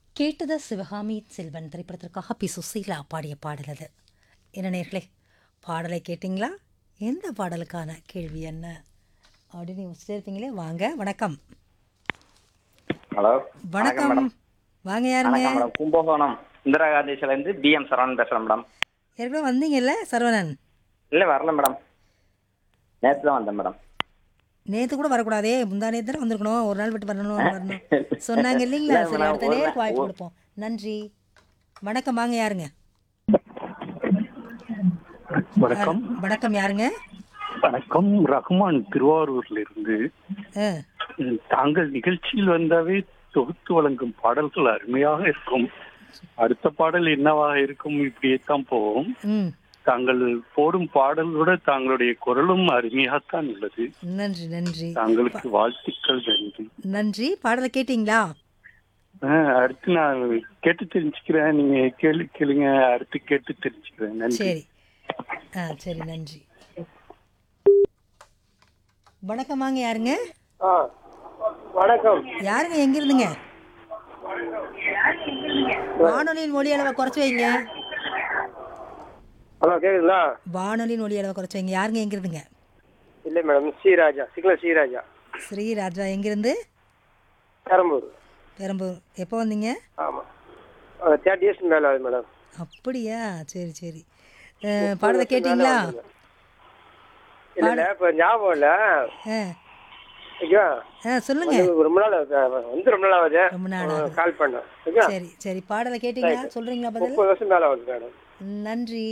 கேட்டது சிவகாமி செல்வன் திரைப்படத்திற்காக பி சுசீலா பாடிய பாடல் அது என்ன நேர்களே பாடலை கேட்டிங்களா எந்த பாடலுக்கான கேள்வி என்ன அப்படின்னு யோசிச்சுட்டே இருப்பீங்களே வாங்க வணக்கம் ஹலோ வணக்கம் வாங்க யாருங்க வணக்கம் மேடம் கும்பகோணம் இந்திரா காந்தி சிலேருந்து பிஎம் சரவணன் பேசுகிறேன் மேடம் ஏற்கனவே வந்தீங்கல்ல சரவணன் இல்லை வரல மேடம் நேற்று தான் வந்தேன் மேடம் நேற்று கூட வரக்கூடாதே முந்தா நேற்று தானே வந்திருக்கணும் ஒரு நாள் விட்டு வரணும் வரணும் சொன்னாங்க இல்லைங்களா இல்ல, சரி நான் அடுத்த ஒரு நேருக்கு நாள் வாய்ப்பு ஒரு- கொடுப்போம் நன்றி வணக்கம் வாங்க யாருங்க வணக்கம் வணக்கம் யாருங்க வணக்கம் ரஹ்மான் திருவாரூர்ல இருந்து ஆ ம், தாங்கள் நிகழ்ச்சியில் வந்தாவே தொகுத்து வழங்கும் பாடல்கள் அருமையாக இருக்கும் அடுத்த பாடல் என்னவாக இருக்கும் இப்படியே தான் போகும் ம் தாங்கள் போடும் பாடலோட தாங்களுடைய குரலும் அருமையாகத்தான் உள்ளது நன்றி நன்றி தாங்களுக்கு வாழ்த்துக்கள் நன்றி நன்றி பாடலை கேட்டிங்களா ஆ, அடுத்து நான் கேட்டு தெரிஞ்சுக்கிறேன் நீங்க கேள்வி கேளுங்க அடுத்து கேட்டு தெரிஞ்சுக்கிறேன் நன்றி சரி ஆ சரி நன்றி வணக்கம் வாங்க யாருங்க ஆ வணக்கம் யாருங்க எங்க இருந்துங்க வானொலியின் ஒலி அளவை குறைச்சு வைங்க ஹலோ கேக்குதுங்களா வானொலியின் ஒலி அளவை குறைச்சு வைங்க யாருங்க எங்க இருந்துங்க இல்லை மேடம் ஸ்ரீராஜா சிக்னல் ஸ்ரீராஜா ஸ்ரீராஜா எங்கிருந்து பெரம்பூர் பெரம்பூர் எப்போ வந்தீங்க ஆமாம் தேர்ட்டி இயர்ஸ் மேலே ஆகுது மேடம் அப்படியா சரி சரி அஹ், பாடலை கேட்டிங்களா இல்லை இல்லை இப்போ ஞாபகம் இல்லை ஆ ஓகே ஆ சொல்லுங்க வந்து ரொம்ப நாள் ஆகுது. வந்து ரொம்ப நாள் ஆகுது ரொம்ப நாள் ஆகுது. கால் பண்ணேன் ஓகே சரி சரி பாடலை கேட்டிங்களா சொல்றீங்களா பதில் முப்பது வருஷம் மேலே ஆகுது மேடம் நன்றி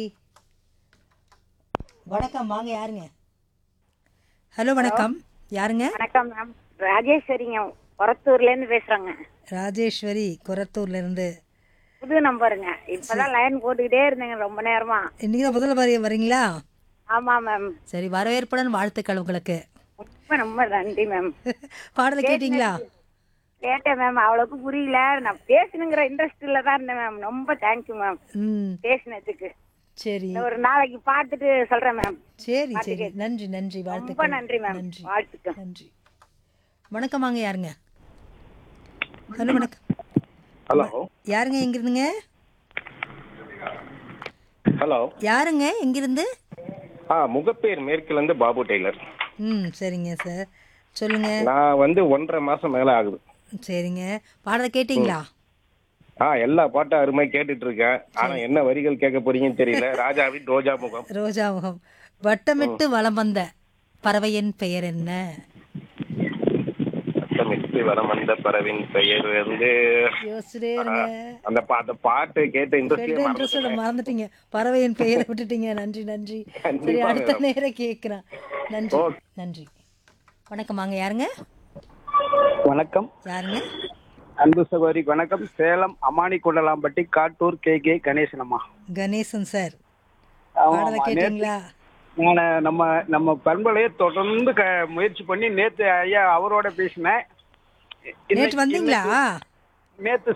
வணக்கம் வாங்க யாருங்க ஹலோ வணக்கம் யாருங்க வணக்கம் மேம் ராஜேஸ்வரிங்க ஒரத்தூர்ல இருந்து பேசுறேங்க ராஜேஸ்வரி கொரத்தூர்ல இருந்து புது நம்பருங்க இப்பதான் லைன் போட்டுக்கிட்டே இருந்தேங்க ரொம்ப நேரமா இன்னைக்கு தான் முதல்ல வரி வரீங்களா ஆமா மேம் சரி வரவேற்புடன் வாழ்த்துக்கள் உங்களுக்கு ரொம்ப ரொம்ப நன்றி மேம் பாடலை கேட்டிங்களா கேட்டேன் மேம் அவ்வளவுக்கு புரியல நான் பேசணுங்கிற இன்ட்ரெஸ்ட்ல தான் இருந்தேன் மேம் ரொம்ப தேங்க்யூ மேம் ம் பேசினதுக்கு சரி ஒரு நாளைக்கு பார்த்துட்டு சொல்றேன் மேம் சரி சரி நன்றி நன்றி ரொம்ப வாழ்த்துக்கள் நன்றி மேம் நன்றி வாழ்த்துக்கள் நன்றி வணக்கம் வாங்க யாருங்க ஹலோ வணக்கம் ஹலோ யாருங்க எங்கிருந்துங்க ஹலோ யாருங்க எங்கிருந்து ஆ முகப்பேர் மேற்குல இருந்து பாபு டெய்லர் ம் சரிங்க சார் சொல்லுங்க நான் வந்து ஒன்றரை மாசம் மேல ஆகுது சரிங்க பாடலை கேட்டிங்களா ஆ எல்லா பாட்டும் அருமை கேட்டுட்டு இருக்கேன் ஆனா என்ன வரிகள் கேட்க போறீங்கன்னு தெரியல ராஜாவின் ரோஜா முகம் ரோஜா முகம் வட்டமிட்டு வலம் வந்த பறவையின் பெயர் என்ன சத்தமிட்டு வரம் வந்த பறவின் பெயர் வந்து யோசிச்சுட்டே இருங்க அந்த பா அந்த பாட்டு கேட்ட பெரிய இன்ட்ரெஸ்ட் இன்ட்ரெஸ்டோட மறந்துட்டீங்க பறவையின் பெயரை விட்டுட்டீங்க நன்றி நன்றி சரி கண்டிப்பா அடுத்த மேடம். நேரம் கேட்குறேன் நன்றி நன்றி வணக்கம் வாங்க யாருங்க வணக்கம் யாருங்க அன்பு சகோதரி வணக்கம் சேலம் அமானி குண்டலாம்பட்டி காட்டூர் கே கே கணேசன் அம்மா கணேசன் சார் ஆமா, பாடலை ஆமா. கேட்டீங்களா நான் நம்ம நம்ம பண்பலையை தொடர்ந்து க முயற்சி பண்ணி நேத்து ஐயா அவரோட பேசினேன் இன்னைக்கு- நேற்று வந்தீங்களா நேத்து